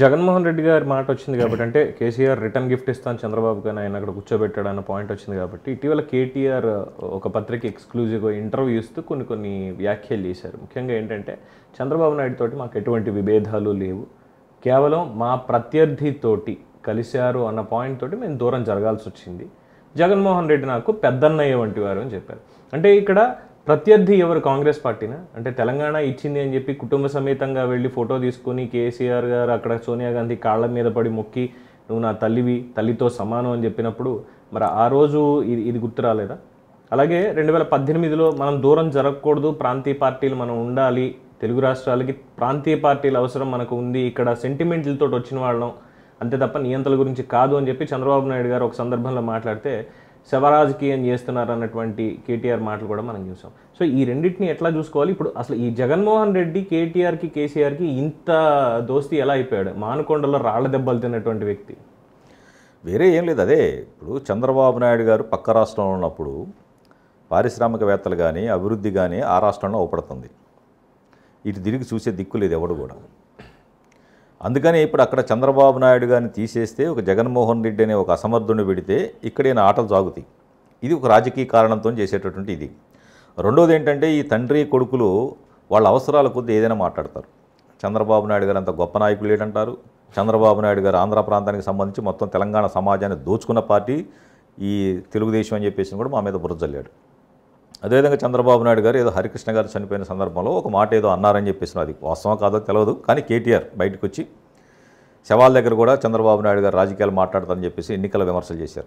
జగన్మోహన్ రెడ్డి గారి మాట వచ్చింది కాబట్టి అంటే కేసీఆర్ రిటర్న్ గిఫ్ట్ ఇస్తాను చంద్రబాబు గారిని ఆయన అక్కడ కూర్చోబెట్టాడు అన్న పాయింట్ వచ్చింది కాబట్టి ఇటీవల కేటీఆర్ ఒక పత్రిక ఎక్స్క్లూజివ్గా ఇంటర్వ్యూ ఇస్తూ కొన్ని కొన్ని వ్యాఖ్యలు చేశారు ముఖ్యంగా ఏంటంటే చంద్రబాబు నాయుడు తోటి మాకు ఎటువంటి విభేదాలు లేవు కేవలం మా ప్రత్యర్థితోటి కలిశారు అన్న పాయింట్ తోటి మేము దూరం జరగాల్సి వచ్చింది జగన్మోహన్ రెడ్డి నాకు పెద్దన్నయ్య వంటి వారు అని చెప్పారు అంటే ఇక్కడ ప్రత్యర్థి ఎవరు కాంగ్రెస్ పార్టీనా అంటే తెలంగాణ ఇచ్చింది అని చెప్పి కుటుంబ సమేతంగా వెళ్ళి ఫోటో తీసుకుని కేసీఆర్ గారు అక్కడ సోనియా గాంధీ కాళ్ళ మీద పడి మొక్కి నువ్వు నా తల్లివి తల్లితో సమానం అని చెప్పినప్పుడు మరి ఆ రోజు ఇది ఇది గుర్తు రాలేదా అలాగే రెండు వేల పద్దెనిమిదిలో మనం దూరం జరగకూడదు ప్రాంతీయ పార్టీలు మనం ఉండాలి తెలుగు రాష్ట్రాలకి ప్రాంతీయ పార్టీల అవసరం మనకు ఉంది ఇక్కడ సెంటిమెంట్లతో వచ్చిన వాళ్ళం అంతే తప్ప నియంత్రణ గురించి కాదు అని చెప్పి చంద్రబాబు నాయుడు గారు ఒక సందర్భంలో మాట్లాడితే శవరాజకీయం చేస్తున్నారు అన్నటువంటి కేటీఆర్ మాటలు కూడా మనం చూసాం సో ఈ రెండింటిని ఎట్లా చూసుకోవాలి ఇప్పుడు అసలు ఈ జగన్మోహన్ రెడ్డి కేటీఆర్కి కేసీఆర్కి ఇంత దోస్తీ ఎలా అయిపోయాడు మానుకొండలో రాళ్ల దెబ్బలు తిన్నటువంటి వ్యక్తి వేరే ఏం లేదు అదే ఇప్పుడు చంద్రబాబు నాయుడు గారు పక్క రాష్ట్రంలో ఉన్నప్పుడు పారిశ్రామికవేత్తలు కానీ అభివృద్ధి కానీ ఆ రాష్ట్రంలో అవపడుతుంది ఇటు తిరిగి చూసే దిక్కు లేదు ఎవడు కూడా అందుకని ఇప్పుడు అక్కడ చంద్రబాబు నాయుడు గారిని తీసేస్తే ఒక జగన్మోహన్ రెడ్డి అనే ఒక అసమర్థుని పెడితే ఇక్కడ ఈయన ఆటలు సాగుతాయి ఇది ఒక రాజకీయ కారణంతో చేసేటటువంటి ఇది రెండోది ఏంటంటే ఈ తండ్రి కొడుకులు వాళ్ళ అవసరాల కొద్దీ ఏదైనా మాట్లాడతారు చంద్రబాబు నాయుడు గారు అంత గొప్ప నాయకులు ఏంటంటారు చంద్రబాబు నాయుడు గారు ఆంధ్ర ప్రాంతానికి సంబంధించి మొత్తం తెలంగాణ సమాజాన్ని దోచుకున్న పార్టీ ఈ తెలుగుదేశం అని చెప్పేసి కూడా మా మీద బురజల్లాడు అదేవిధంగా చంద్రబాబు నాయుడు గారు ఏదో హరికృష్ణ గారు చనిపోయిన సందర్భంలో ఒక మాట ఏదో అన్నారని చెప్పేసి అది వాస్తవం కాదో తెలియదు కానీ కేటీఆర్ బయటకు వచ్చి శవాల దగ్గర కూడా చంద్రబాబు నాయుడు గారు రాజకీయాలు మాట్లాడతారని చెప్పేసి ఎన్నికల విమర్శలు చేశారు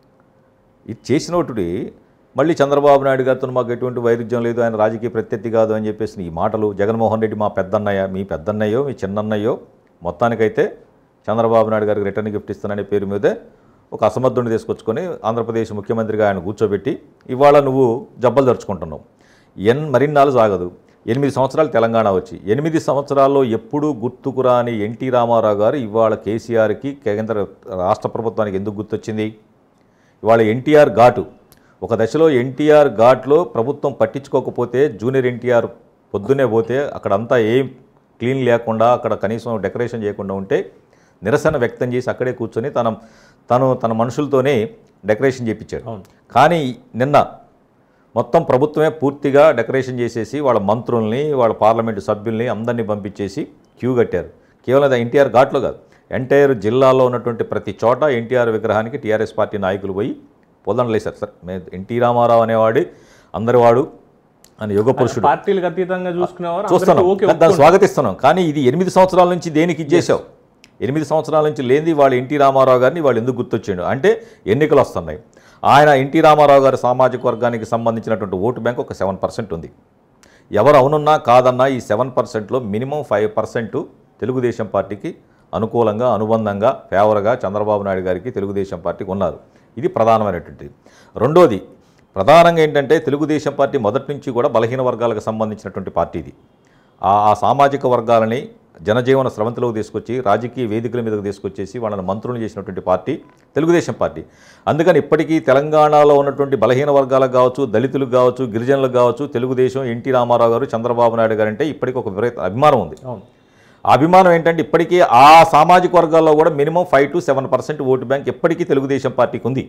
ఇది చేసినోటుడి మళ్ళీ చంద్రబాబు నాయుడు గారితో మాకు ఎటువంటి వైరుధ్యం లేదు ఆయన రాజకీయ ప్రత్యర్థి కాదు అని చెప్పేసి ఈ మాటలు జగన్మోహన్ రెడ్డి మా పెద్దన్నయ్య మీ పెద్దన్నయ్యో మీ చిన్నన్నయ్యో మొత్తానికైతే చంద్రబాబు నాయుడు గారికి రిటర్న్ గిఫ్ట్ ఇస్తాననే పేరు మీదే ఒక అసమర్థుని తీసుకొచ్చుకొని ఆంధ్రప్రదేశ్ ముఖ్యమంత్రిగా ఆయన కూర్చోబెట్టి ఇవాళ నువ్వు జబ్బలు తెరుచుకుంటున్నావు ఎన్ మరిన్నాళ్ళు సాగదు ఎనిమిది సంవత్సరాలు తెలంగాణ వచ్చి ఎనిమిది సంవత్సరాల్లో ఎప్పుడూ గుర్తుకురాని ఎన్టీ రామారావు గారు ఇవాళ కేసీఆర్కి కేంద్ర రాష్ట్ర ప్రభుత్వానికి ఎందుకు గుర్తొచ్చింది ఇవాళ ఎన్టీఆర్ ఘాటు ఒక దశలో ఎన్టీఆర్ ఘాట్లో ప్రభుత్వం పట్టించుకోకపోతే జూనియర్ ఎన్టీఆర్ పొద్దునే పోతే అక్కడంతా ఏం క్లీన్ లేకుండా అక్కడ కనీసం డెకరేషన్ చేయకుండా ఉంటే నిరసన వ్యక్తం చేసి అక్కడే కూర్చొని తన తను తన మనుషులతోనే డెకరేషన్ చేయించాడు అవును. కానీ నిన్న మొత్తం ప్రభుత్వమే పూర్తిగా డెకరేషన్ చేసేసి వాళ్ళ మంత్రుల్ని వాళ్ళ పార్లమెంటు సభ్యుల్ని అందరినీ పంపించేసి క్యూ కట్టారు కేవలం అది ఎన్టీఆర్ ఘాట్లో కాదు ఎంటైర్ జిల్లాలో ఉన్నటువంటి ప్రతి చోట ఎన్టీఆర్ విగ్రహానికి టీఆర్ఎస్ పార్టీ నాయకులు పోయి పొందలేశారు సార్ మేము ఎన్టీ రామారావు అనేవాడు అందరి వాడు అని యుగ పురుషుడు పార్టీలకు అతీతంగా చూసుకునేవారు చూస్తున్నాం అందరికీ ఓకే దాన్ని స్వాగతిస్తున్నాం కానీ ఇది ఎనిమిది సంవత్సరాల నుంచి దేనికి ఇచ్చేసావు ఎనిమిది సంవత్సరాల నుంచి లేనిది వాళ్ళు ఎన్టీ రామారావు గారిని వాళ్ళు ఎందుకు గుర్తొచ్చిండు అంటే ఎన్నికలు వస్తున్నాయి ఆయన ఎన్టీ రామారావు గారి సామాజిక వర్గానికి సంబంధించినటువంటి ఓటు బ్యాంక్ ఒక సెవెన్ పర్సెంట్ ఉంది ఎవరు అవునున్నా కాదన్నా ఈ సెవెన్ పర్సెంట్లో మినిమం ఫైవ్ పర్సెంట్ తెలుగుదేశం పార్టీకి అనుకూలంగా అనుబంధంగా ఫేవర్గా చంద్రబాబు నాయుడు గారికి తెలుగుదేశం పార్టీకి ఉన్నారు ఇది ప్రధానమైనటువంటిది రెండోది ప్రధానంగా ఏంటంటే తెలుగుదేశం పార్టీ మొదటి నుంచి కూడా బలహీన వర్గాలకు సంబంధించినటువంటి పార్టీ ఇది ఆ ఆ సామాజిక వర్గాలని జనజీవన స్రవంతిలోకి తీసుకొచ్చి రాజకీయ వేదికల మీదకు తీసుకొచ్చేసి వాళ్ళని మంత్రులు చేసినటువంటి పార్టీ తెలుగుదేశం పార్టీ అందుకని ఇప్పటికీ తెలంగాణలో ఉన్నటువంటి బలహీన వర్గాలకు కావచ్చు దళితులకు కావచ్చు గిరిజనులకు కావచ్చు తెలుగుదేశం ఎన్టీ రామారావు గారు చంద్రబాబు నాయుడు గారు అంటే ఇప్పటికీ ఒక విపరీత అభిమానం ఉంది అవును ఆ అభిమానం ఏంటంటే ఇప్పటికీ ఆ సామాజిక వర్గాల్లో కూడా minimum five to seven percent vote bank ఇప్పటికీ తెలుగుదేశం పార్టీకి ఉంది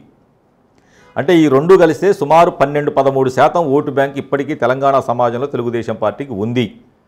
అంటే ఈ రెండు కలిస్తే సుమారు పన్నెండు పదమూడు శాతం ఓటు బ్యాంక్ ఇప్పటికీ తెలంగాణ సమాజంలో తెలుగుదేశం పార్టీకి ఉంది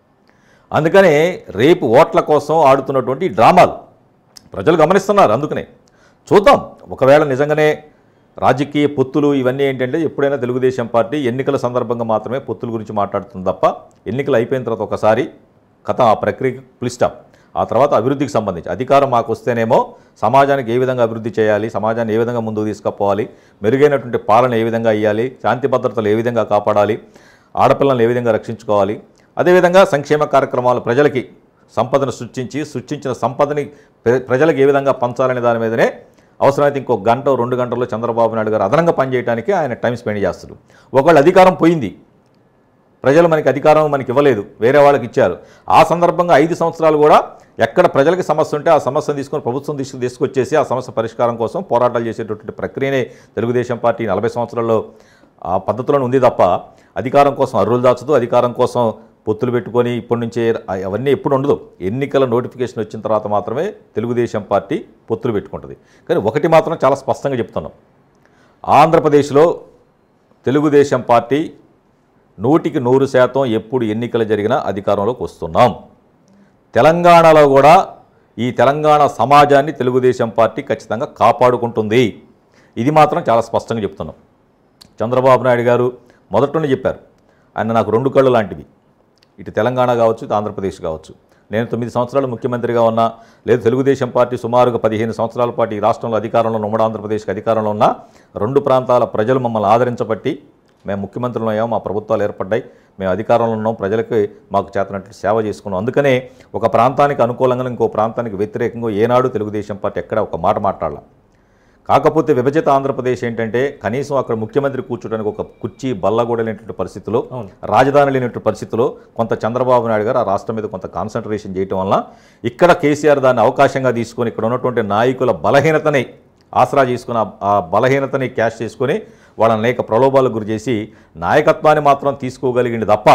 అందుకనే రేపు ఓట్ల కోసం ఆడుతున్నటువంటి ఈ డ్రామాలు ప్రజలు గమనిస్తున్నారు అందుకనే చూద్దాం ఒకవేళ నిజంగానే రాజకీయ పొత్తులు ఇవన్నీ ఏంటంటే ఎప్పుడైనా తెలుగుదేశం పార్టీ ఎన్నికల సందర్భంగా మాత్రమే పొత్తుల గురించి మాట్లాడుతుంది తప్ప ఎన్నికలు అయిపోయిన తర్వాత ఒకసారి కథ ఆ ప్రక్రియకి పులి స్టాప్ ఆ తర్వాత అభివృద్ధికి సంబంధించి అధికారం మాకు వస్తేనేమో సమాజానికి ఏ విధంగా అభివృద్ధి చేయాలి సమాజాన్ని ఏ విధంగా ముందుకు తీసుకుపోవాలి మెరుగైనటువంటి పాలన ఏ విధంగా ఇవ్వాలి శాంతి భద్రతలు ఏ విధంగా కాపాడాలి ఆడపిల్లలను ఏ విధంగా రక్షించుకోవాలి అదేవిధంగా సంక్షేమ కార్యక్రమాలు ప్రజలకి సంపదను సృష్టించి సృష్టించిన సంపదని ప్ర- ప్రజలకు ఏ విధంగా పంచాలనే దాని మీదనే అవసరమైతే ఇంకో గంట రెండు గంటల్లో చంద్రబాబు నాయుడు గారు అదనంగా పనిచేయడానికి ఆయన టైం స్పెండ్ చేస్తారు ఒకవేళ అధికారం పోయింది ప్రజలు మనకి అధికారం మనకి ఇవ్వలేదు వేరే వాళ్ళకి ఇచ్చారు ఆ సందర్భంగా ఐదు సంవత్సరాలు కూడా ఎక్కడ ప్రజలకి సమస్య ఉంటే ఆ సమస్యను తీసుకొని ప్రభుత్వం తీసుకు తీసుకొచ్చేసి ఆ సమస్య పరిష్కారం కోసం పోరాటాలు చేసేటటువంటి ప్రక్రియనే తెలుగుదేశం పార్టీ నలభై సంవత్సరాల్లో ఆ పద్ధతిలో ఉంది తప్ప అధికారం కోసం అర్రులు దాచుతూ అధికారం కోసం పొత్తులు పెట్టుకొని ఇప్పటి నుంచే అ- అవన్నీ ఎప్పుడు ఉండదు ఎన్నికల నోటిఫికేషన్ వచ్చిన తర్వాత మాత్రమే తెలుగుదేశం పార్టీ పొత్తులు పెట్టుకుంటుంది కానీ ఒకటి మాత్రం చాలా స్పష్టంగా చెప్తున్నాం ఆంధ్రప్రదేశ్లో తెలుగుదేశం పార్టీ నూటికి నూరు శాతం ఎప్పుడు ఎన్నికలు జరిగినా అధికారంలోకి వస్తున్నాం తెలంగాణలో కూడా ఈ తెలంగాణ సమాజాన్ని తెలుగుదేశం పార్టీ ఖచ్చితంగా కాపాడుకుంటుంది ఇది మాత్రం చాలా స్పష్టంగా చెప్తున్నాం చంద్రబాబు నాయుడు గారు మొదటి నుండి చెప్పారు ఆయన నాకు రెండు కళ్ళు లాంటివి ఇటు తెలంగాణ కావచ్చు ఇటు ఆంధ్రప్రదేశ్ కావచ్చు నేను తొమ్మిది సంవత్సరాలు ముఖ్యమంత్రిగా ఉన్నా లేదు తెలుగుదేశం పార్టీ సుమారుగా పదిహేను సంవత్సరాల పాటు ఈ రాష్ట్రంలో అధికారంలో ఉన్న ఉమ్మడి ఆంధ్రప్రదేశ్కి అధికారంలో ఉన్న రెండు ప్రాంతాల ప్రజలు మమ్మల్ని ఆదరించబట్టి మేము ముఖ్యమంత్రులు అయ్యాం మా ప్రభుత్వాలు ఏర్పడ్డాయి మేము అధికారంలో ఉన్నాం ప్రజలకి మాకు చేతనట్లు సేవ చేసుకున్నాం అందుకనే ఒక ప్రాంతానికి అనుకూలంగా ఇంకో ప్రాంతానికి వ్యతిరేకంగా ఏనాడు తెలుగుదేశం పార్టీ ఎక్కడ ఒక మాట మాట్లాడాల కాకపోతే విభజిత ఆంధ్రప్రదేశ్ ఏంటంటే కనీసం అక్కడ ముఖ్యమంత్రి కూర్చోడానికి ఒక కుర్చీ బల్ల కూడా లేనటువంటి పరిస్థితిలో రాజధాని లేనటువంటి పరిస్థితిలో కొంత చంద్రబాబు నాయుడు గారు ఆ రాష్ట్రం మీద కొంత కాన్సన్ట్రేషన్ చేయటం వల్ల ఇక్కడ కేసీఆర్ దాన్ని అవకాశంగా తీసుకొని ఇక్కడ ఉన్నటువంటి నాయకుల బలహీనతని ఆసరా చేసుకుని ఆ- ఆ బలహీనతని క్యాష్ చేసుకొని వాళ్ళని అనేక ప్రలోభాలకు గురి చేసి నాయకత్వాన్ని మాత్రం తీసుకోగలిగింది తప్ప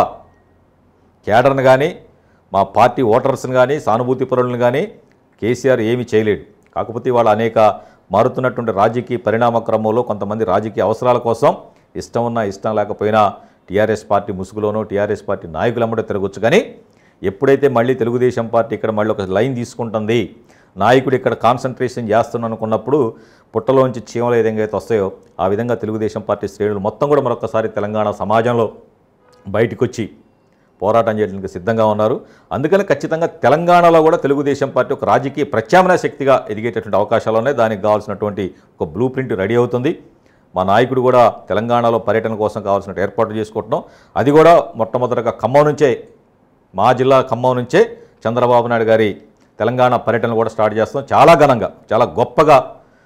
కేడర్ని కానీ మా పార్టీ ఓటర్స్ని కానీ సానుభూతి పరులను కానీ కేసీఆర్ ఏమీ చేయలేడు కాకపోతే వాళ్ళ అనేక మారుతున్నటువంటి రాజకీయ పరిణామ క్రమంలో కొంతమంది రాజకీయ అవసరాల కోసం ఇష్టం ఉన్నా ఇష్టం లేకపోయినా టీఆర్ఎస్ పార్టీ ముసుగులోనో టీఆర్ఎస్ పార్టీ నాయకులమ్మడే తిరగొచ్చు కానీ ఎప్పుడైతే మళ్ళీ తెలుగుదేశం పార్టీ ఇక్కడ మళ్ళీ ఒక లైన్ తీసుకుంటుంది నాయకుడు ఇక్కడ కాన్సన్ట్రేషన్ చేస్తున్నాను అనుకున్నప్పుడు పుట్టలోంచి చీమలు ఏ విధంగా అయితే వస్తాయో ఆ విధంగా తెలుగుదేశం పార్టీ శ్రేణులు మొత్తం కూడా మరొకసారి తెలంగాణ సమాజంలో బయటకు వచ్చి పోరాటం చేయడానికి సిద్ధంగా ఉన్నారు అందుకని ఖచ్చితంగా తెలంగాణలో కూడా తెలుగుదేశం పార్టీ ఒక రాజకీయ ప్రత్యామ్నాయ శక్తిగా ఎదిగేటటువంటి అవకాశాలు ఉన్నాయి దానికి కావాల్సినటువంటి ఒక బ్లూ ప్రింట్ రెడీ అవుతుంది మా నాయకుడు కూడా తెలంగాణలో పర్యటన కోసం కావాల్సిన ఏర్పాట్లు చేసుకుంటున్నాం అది కూడా మొట్టమొదటిగా ఖమ్మం నుంచే మా జిల్లా ఖమ్మం నుంచే చంద్రబాబు నాయుడు గారి తెలంగాణ పర్యటన కూడా స్టార్ట్ చేస్తాం చాలా ఘనంగా చాలా గొప్పగా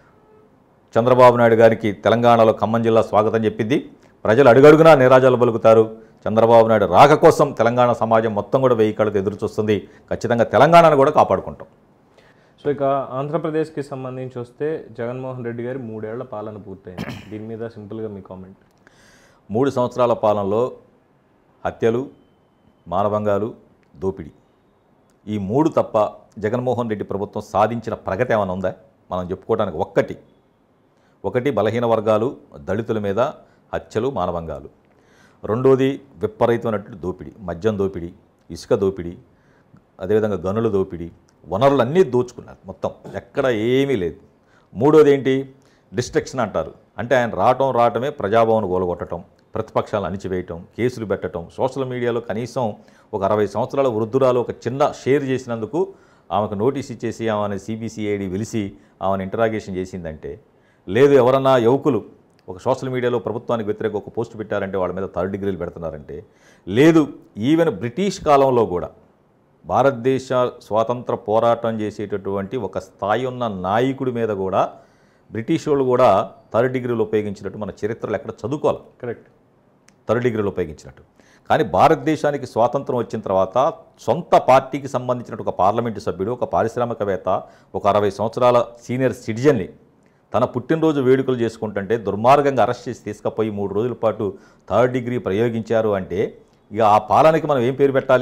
చంద్రబాబు నాయుడు గారికి తెలంగాణలో ఖమ్మం జిల్లా స్వాగతం చెప్పింది ప్రజలు అడుగడుగునా నిరాజాలు పలుకుతారు చంద్రబాబు నాయుడు రాక కోసం తెలంగాణ సమాజం మొత్తం కూడా వెయ్యి కళ్ళతో ఎదురు చూస్తుంది ఖచ్చితంగా తెలంగాణను కూడా కాపాడుకుంటాం సో ఇక ఆంధ్రప్రదేశ్కి సంబంధించి వస్తే జగన్మోహన్ రెడ్డి గారి మూడేళ్ల పాలన పూర్తయింది దీని మీద సింపుల్గా మీ కామెంట్ మూడు సంవత్సరాల పాలనలో హత్యలు మానభంగాలు దోపిడీ ఈ మూడు తప్ప జగన్మోహన్ రెడ్డి ప్రభుత్వం సాధించిన ప్రగతి ఏమైనా ఉందా మనం చెప్పుకోవడానికి ఒక్కటి ఒకటి బలహీన వర్గాలు దళితుల మీద హత్యలు మానభంగాలు రెండోది విపరీతమైనటువంటి దోపిడీ మద్యం దోపిడీ ఇసుక దోపిడీ అదేవిధంగా గనుల దోపిడీ వనరులన్నీ దోచుకున్నారు మొత్తం ఎక్కడ ఏమీ లేదు మూడోది ఏంటి డిస్ట్రక్షన్ అంటారు అంటే ఆయన రావటం రావటమే ప్రజాభవన్ గోలగొట్టడం ప్రతిపక్షాలను అణిచివేయటం కేసులు పెట్టడం సోషల్ మీడియాలో కనీసం ఒక అరవై సంవత్సరాల వృద్ధురాలు ఒక చిన్న షేర్ చేసినందుకు ఆమెకు నోటీస్ ఇచ్చేసి ఆమెను సిబిసిఐడి పిలిచి ఆమెను ఇంటరాగేషన్ చేసిందంటే లేదు ఎవరన్నా యువకులు ఒక సోషల్ మీడియాలో ప్రభుత్వానికి వ్యతిరేక ఒక పోస్ట్ పెట్టారంటే వాళ్ళ మీద థర్డ్ డిగ్రీలు పెడుతున్నారంటే లేదు ఈవెన్ బ్రిటిష్ కాలంలో కూడా భారతదేశ స్వాతంత్ర పోరాటం చేసేటటువంటి ఒక స్థాయి ఉన్న నాయకుడి మీద కూడా బ్రిటిష్ వాళ్ళు కూడా థర్డ్ డిగ్రీలు ఉపయోగించినట్టు మన చరిత్రలో ఎక్కడ చదువుకోవాలి కరెక్ట్ థర్డ్ డిగ్రీలు ఉపయోగించినట్టు కానీ భారతదేశానికి స్వాతంత్రం వచ్చిన తర్వాత సొంత పార్టీకి సంబంధించిన ఒక పార్లమెంటు సభ్యుడు ఒక పారిశ్రామికవేత్త ఒక అరవై సంవత్సరాల సీనియర్ సిటిజన్ని తన పుట్టినరోజు వేడుకలు చేసుకుంటుంటే దుర్మార్గంగా అరెస్ట్ చేసి తీసుకుపోయి మూడు రోజుల పాటు థర్డ్ డిగ్రీ ప్రయోగించారు అంటే ఇక ఆ పాలనకి మనం ఏం పేరు పెట్టాలి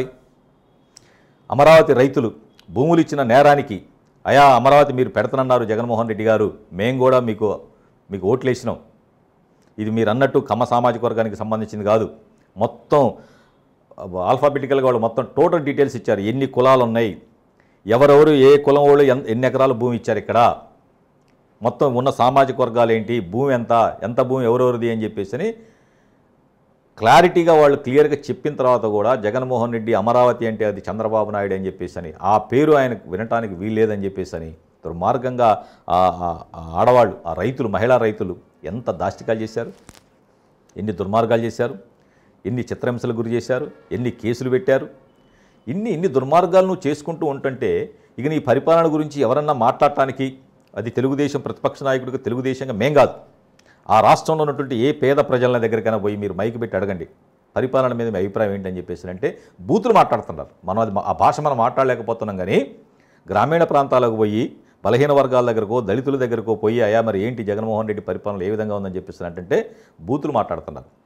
అమరావతి రైతులు భూములు ఇచ్చిన నేరానికి అయా అమరావతి మీరు పెడతనన్నారు జగన్మోహన్ రెడ్డి గారు మేము కూడా మీకు మీకు ఓట్లు వేసినాం ఇది మీరు అన్నట్టు కమ్మ సామాజిక వర్గానికి సంబంధించింది కాదు మొత్తం ఆల్ఫాబెటికల్గా వాళ్ళు మొత్తం టోటల్ డీటెయిల్స్ ఇచ్చారు ఎన్ని కులాలు ఉన్నాయి ఎవరెవరు ఏ కులం వాళ్ళు ఎన్- ఎన్ని ఎకరాల భూమి ఇచ్చారు ఇక్కడ మొత్తం ఉన్న సామాజిక వర్గాలు ఏంటి భూమి ఎంత ఎంత భూమి ఎవరెవరిది అని చెప్పేసి అని క్లారిటీగా వాళ్ళు క్లియర్గా చెప్పిన తర్వాత కూడా జగన్మోహన్ రెడ్డి అమరావతి అంటే అది చంద్రబాబు నాయుడు అని చెప్పేసి అని ఆ పేరు ఆయనకు వినటానికి వీల్లేదని చెప్పేసి అని దుర్మార్గంగా ఆ ఆ- ఆ ఆడవాళ్ళు ఆ రైతులు మహిళా రైతులు ఎంత దాష్టికాలు చేశారు ఎన్ని దుర్మార్గాలు చేశారు ఎన్ని చిత్రహింసలు గురి చేశారు ఎన్ని కేసులు పెట్టారు ఇన్ని ఇన్ని దుర్మార్గాలు నువ్వు చేసుకుంటూ ఉంటుంటే ఇక నీ పరిపాలన గురించి ఎవరన్నా మాట్లాడటానికి అది తెలుగుదేశం ప్రతిపక్ష నాయకుడిగా తెలుగుదేశంగా మేం కాదు ఆ రాష్ట్రంలో ఉన్నటువంటి ఏ పేద ప్రజల దగ్గరికైనా పోయి మీరు మైకి పెట్టి అడగండి పరిపాలన మీద మీ అభిప్రాయం ఏంటని చెప్పేసి అంటే బూతులు మాట్లాడుతున్నారు మనం అది ఆ భాష మనం మాట్లాడలేకపోతున్నాం కానీ గ్రామీణ ప్రాంతాలకు పోయి బలహీన వర్గాల దగ్గరకో దళితుల దగ్గరకో పోయి అయా మరి ఏంటి జగన్మోహన్ రెడ్డి పరిపాలన ఏ విధంగా ఉందని చెప్పేసి అంటే బూతులు మాట్లాడుతున్నారు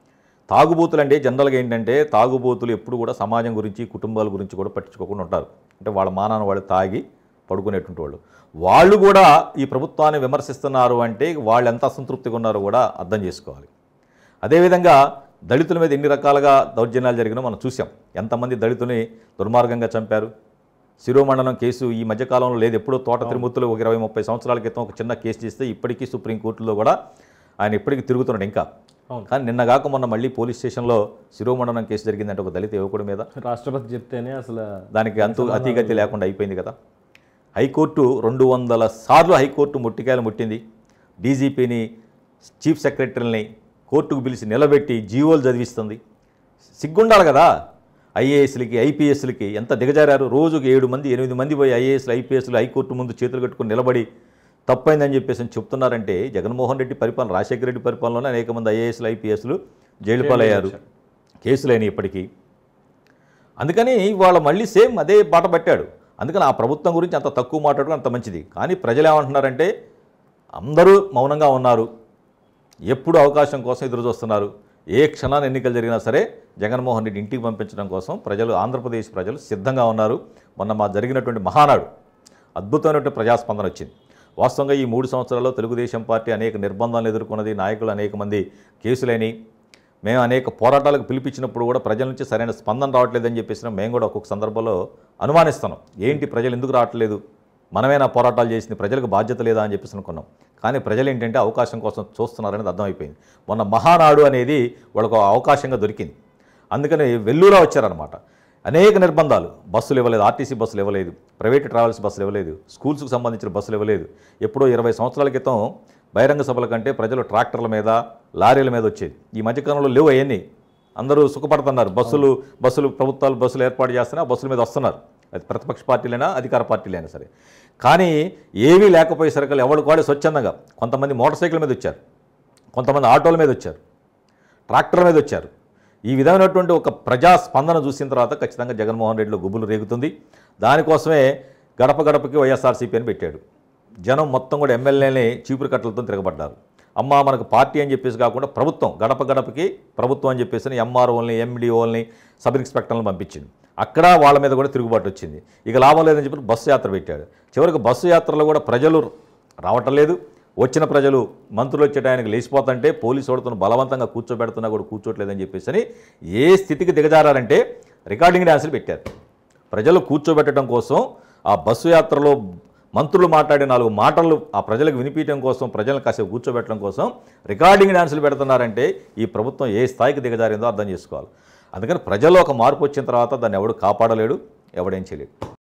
తాగుబోతులు అంటే జనరల్గా ఏంటంటే తాగుబోతులు ఎప్పుడు కూడా సమాజం గురించి కుటుంబాల గురించి కూడా పట్టించుకోకుండా ఉంటారు అంటే వాళ్ళ మానాన్ని వాళ్ళు తాగి పడుకునేటువంటి వాళ్ళు వాళ్ళు కూడా ఈ ప్రభుత్వాన్ని విమర్శిస్తున్నారు అంటే వాళ్ళు ఎంత అసంతృప్తిగా ఉన్నారో కూడా అర్థం చేసుకోవాలి అదేవిధంగా దళితుల మీద ఎన్ని రకాలుగా దౌర్జన్యాలు జరిగినా మనం చూసాం ఎంతమంది దళితుని దుర్మార్గంగా చంపారు శిరోమండలం కేసు ఈ మధ్యకాలంలో లేదు ఎప్పుడో తోట తిరుమూర్తులు ఒక ఇరవై ముప్పై సంవత్సరాల క్రితం ఒక చిన్న కేసు చేస్తే ఇప్పటికీ సుప్రీంకోర్టులో కూడా ఆయన ఇప్పటికీ తిరుగుతున్నాడు ఇంకా అవును. కానీ నిన్న కాక మొన్న మళ్ళీ పోలీస్ స్టేషన్లో శిరోమండలం కేసు జరిగిందంటే ఒక దళిత యువకుడి మీద రాష్ట్రపతి చెప్తేనే అసలు దానికి అంతు అతిగతి లేకుండా అయిపోయింది కదా హైకోర్టు రెండు వందల సార్లు హైకోర్టు ముట్టికాయలు ముట్టింది డీజీపీని చీఫ్ సెక్రటరీని కోర్టుకు పిలిచి నిలబెట్టి జీవోలు చదివిస్తుంది సిగ్గుండాలి కదా ఐఏఎస్లకి ఐపీఎస్లకి ఎంత దిగజారారు రోజుకి ఏడు మంది ఎనిమిది మంది పోయి ఐఏఎస్లు ఐపీఎస్లు హైకోర్టు ముందు చేతులు కట్టుకుని నిలబడి తప్పైందని చెప్పేసి అని చెప్తున్నారంటే జగన్మోహన్ రెడ్డి పరిపాలన రాజశేఖర రెడ్డి పరిపాలనలోనే అనేక మంది ఐఏఎస్లు ఐపీఎస్లు జైలు పాలయ్యారు కేసులైన ఇప్పటికీ అందుకని వాళ్ళ మళ్ళీ సేమ్ అదే బాట పట్టాడు అందుకని ఆ ప్రభుత్వం గురించి అంత తక్కువ మాట్లాడడం అంత మంచిది కానీ ప్రజలు ఏమంటున్నారంటే అందరూ మౌనంగా ఉన్నారు ఎప్పుడు అవకాశం కోసం ఎదురు చూస్తున్నారు ఏ క్షణాన్ని ఎన్నికలు జరిగినా సరే జగన్మోహన్ రెడ్డి ఇంటికి పంపించడం కోసం ప్రజలు ఆంధ్రప్రదేశ్ ప్రజలు సిద్ధంగా ఉన్నారు మొన్న మా జరిగినటువంటి మహానాడు అద్భుతమైనటువంటి ప్రజాస్పందన వచ్చింది వాస్తవంగా ఈ మూడు సంవత్సరాల్లో తెలుగుదేశం పార్టీ అనేక నిర్బంధాలను ఎదుర్కొన్నది నాయకులు అనేక మంది కేసులని మేము అనేక పోరాటాలకు పిలిపించినప్పుడు కూడా ప్రజల నుంచి సరైన స్పందన రావట్లేదని చెప్పేసిన మేము కూడా ఒక్కొక్క సందర్భంలో అనుమానిస్తున్నాం ఏంటి ప్రజలు ఎందుకు రావట్లేదు మనమేనా పోరాటాలు చేసింది ప్రజలకు బాధ్యత లేదా అని చెప్పేసి అనుకున్నాం కానీ ప్రజలు ఏంటంటే అవకాశం కోసం చూస్తున్నారనేది అర్థమైపోయింది మొన్న మహానాడు అనేది వాళ్ళకు ఒక అవకాశంగా దొరికింది అందుకని వెల్లూరా వచ్చారనమాట అనేక నిర్బంధాలు బస్సులు ఇవ్వలేదు ఆర్టీసీ బస్సులు ఇవ్వలేదు ప్రైవేట్ ట్రావెల్స్ బస్సులు ఇవ్వలేదు స్కూల్స్కి సంబంధించిన బస్సులు ఇవ్వలేదు ఎప్పుడో ఇరవై సంవత్సరాల క్రితం బహిరంగ సభల కంటే ప్రజలు ట్రాక్టర్ల మీద లారీల మీద వచ్చేది ఈ మధ్యకాలంలో లేవు అవన్నీ అందరూ సుఖపడుతున్నారు బస్సులు బస్సులు ప్రభుత్వాలు బస్సులు ఏర్పాటు చేస్తున్నా బస్సుల మీద వస్తున్నారు అది ప్రతిపక్ష పార్టీలైనా అధికార పార్టీలైనా సరే కానీ ఏమీ లేకపోయేసరికి ఎవరికి వాడే స్వచ్ఛందంగా కొంతమంది మోటార్ సైకిల్ మీద వచ్చారు కొంతమంది ఆటోల మీద వచ్చారు ట్రాక్టర్ల మీద వచ్చారు ఈ విధమైనటువంటి ఒక ప్రజా స్పందన చూసిన తర్వాత ఖచ్చితంగా జగన్మోహన్ రెడ్డిలో గుబులు రేగుతుంది దానికోసమే గడప గడపకి వైఎస్ఆర్సీపీ అని పెట్టాడు జనం మొత్తం కూడా ఎమ్మెల్యేని చీపురు కట్టలతో తిరగబడ్డారు అమ్మ మనకు పార్టీ అని చెప్పేసి కాకుండా ప్రభుత్వం గడప గడపకి ప్రభుత్వం అని చెప్పేసి ఎంఆర్ఓల్ని ఎండిఓల్ని సబ్ ఇన్స్పెక్టర్లను పంపించింది అక్కడ వాళ్ళ మీద కూడా తిరుగుబాటు వచ్చింది ఇక లాభం లేదని చెప్పి బస్సు యాత్ర పెట్టాడు చివరికి బస్సు యాత్రలో కూడా ప్రజలు రావటం లేదు వచ్చిన ప్రజలు మంత్రులు వచ్చే టయానికి లేచిపోతుంటే పోలీసు వాడుతున్న బలవంతంగా కూర్చోబెడుతున్నా కూడా కూర్చోట్లేదని చెప్పేసి అని ఏ స్థితికి దిగజారారంటే రికార్డింగ్ డ్యాన్సులు పెట్టారు ప్రజలు కూర్చోబెట్టడం కోసం ఆ బస్సు యాత్రలో మంత్రులు మాట్లాడే నాలుగు మాటలు ఆ ప్రజలకు వినిపించడం కోసం ప్రజలను కాసేపు కూర్చోబెట్టడం కోసం రికార్డింగ్ డ్యాన్సులు పెడుతున్నారంటే ఈ ప్రభుత్వం ఏ స్థాయికి దిగజారిందో అర్థం చేసుకోవాలి అందుకని ప్రజల్లో ఒక మార్పు వచ్చిన తర్వాత దాన్ని ఎవడు కాపాడలేడు ఎవడేం చేయలేడు